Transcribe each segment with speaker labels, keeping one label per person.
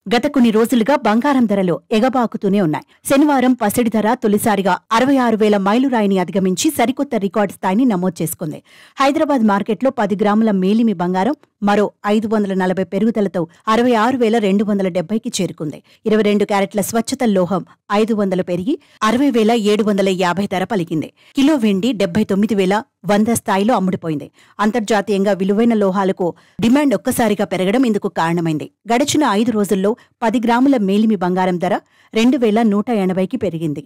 Speaker 1: గత కొన్ని రోజులుగా బంగారం ధరలు ఎగబాకుతూనే ఉన్నాయి శనివారం పసిడి ధర తొలిసారిగా అరవై ఆరు వేల మైలురాయిని అధిగమించి సరికొత్త రికార్డు స్థాయిని నమోదు చేసుకుంది హైదరాబాద్ మార్కెట్లో పది గ్రాముల మేలిమి బంగారం మరో ఐదు వందల నలభై పెరుగుదలతో అరవై ఆరు వేల రెండు వందల డెబ్బైకి చేరుకుంది ఇరవై రెండు క్యారెట్ల స్వచ్ఛత లోహం ఐదు వందలు పెరిగి అరవై వేల ఏడు వందల యాభై ధర పలికింది కిలో వెండి డెబ్బై తొమ్మిది వేల వంద స్థాయిలో అమ్ముడుపోయింది అంతర్జాతీయంగా విలువైన లోహాలకు డిమాండ్ ఒక్కసారిగా పెరగడం ఇందుకు కారణమైంది గడిచిన ఐదు రోజుల్లో పది గ్రాముల మేలిమి బంగారం ధర రెండు వేల నూట ఎనభైకి పెరిగింది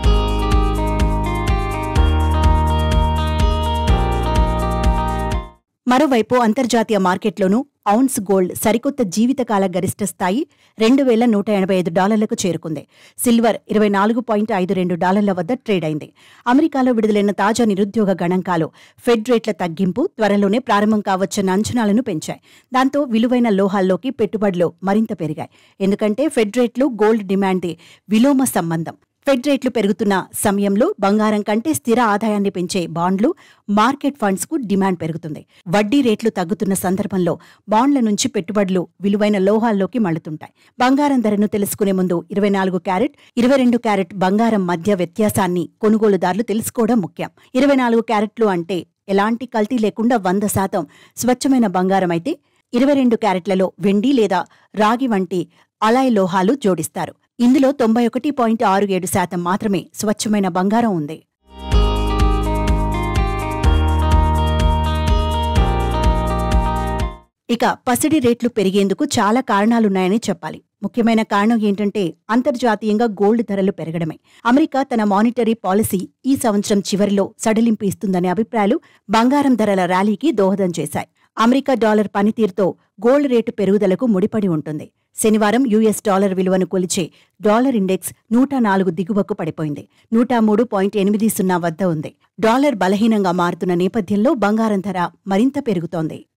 Speaker 1: మరోవైపు అంతర్జాతీయ మార్కెట్లోనూ ఔన్స్ గోల్డ్ సరికొత్త జీవితకాల గరిష్ట స్థాయి రెండు వేల నూట ఎనభై ఐదు డాలర్లకు చేరుకుంది సిల్వర్ ఇరవై నాలుగు పాయింట్ ఐదు రెండు డాలర్ల వద్ద ట్రేడ్ అయింది అమెరికాలో విడుదలైన తాజా నిరుద్యోగ గణాంకాలు ఫెడ్ రేట్ల తగ్గింపు త్వరలోనే ప్రారంభం కావచ్చన్న అంచనాలను పెంచాయి దాంతో విలువైన లోహాల్లోకి పెట్టుబడులు మరింత పెరిగాయి ఎందుకంటే ఫెడ్ రేట్లు గోల్డ్ డిమాండ్ది విలోమ సంబంధం ఫెడ్ రేట్లు పెరుగుతున్న సమయంలో బంగారం కంటే స్థిర ఆదాయాన్ని పెంచే బాండ్లు మార్కెట్ ఫండ్స్ కు డిమాండ్ పెరుగుతుంది వడ్డీ రేట్లు తగ్గుతున్న సందర్భంలో బాండ్ల నుంచి పెట్టుబడులు విలువైన లోహాల్లోకి మళ్లుతుంటాయి బంగారం ధరను తెలుసుకునే ముందు ఇరవై నాలుగు క్యారెట్ ఇరవై రెండు క్యారెట్ బంగారం మధ్య వ్యత్యాసాన్ని కొనుగోలుదారులు తెలుసుకోవడం ముఖ్యం ఇరవై నాలుగు క్యారెట్లు అంటే ఎలాంటి కల్తీ లేకుండా వంద శాతం స్వచ్ఛమైన బంగారం అయితే ఇరవై రెండు క్యారెట్లలో వెండి లేదా రాగి వంటి అలాయ్ లోహాలు జోడిస్తారు ఇందులో తొంభై ఒకటి పాయింట్ ఆరు ఏడు శాతం మాత్రమే స్వచ్ఛమైన బంగారం ఉంది ఇక పసిడి రేట్లు పెరిగేందుకు చాలా కారణాలున్నాయని చెప్పాలి ముఖ్యమైన కారణం ఏంటంటే అంతర్జాతీయంగా గోల్డ్ ధరలు పెరగడమే అమెరికా తన మానిటరీ పాలసీ ఈ సంవత్సరం చివరిలో సడలింపు ఇస్తుందనే అభిప్రాయాలు బంగారం ధరల ర్యాలీకి దోహదం చేశాయి అమెరికా డాలర్ పనితీరుతో గోల్డ్ రేటు పెరుగుదలకు ముడిపడి ఉంటుంది శనివారం యుఎస్ డాలర్ విలువను కొలిచే డాలర్ ఇండెక్స్ నూట నాలుగు దిగువకు పడిపోయింది నూట మూడు పాయింట్ ఎనిమిది సున్నా వద్ద ఉంది డాలర్ బలహీనంగా మారుతున్న నేపథ్యంలో బంగారం ధర మరింత పెరుగుతోంది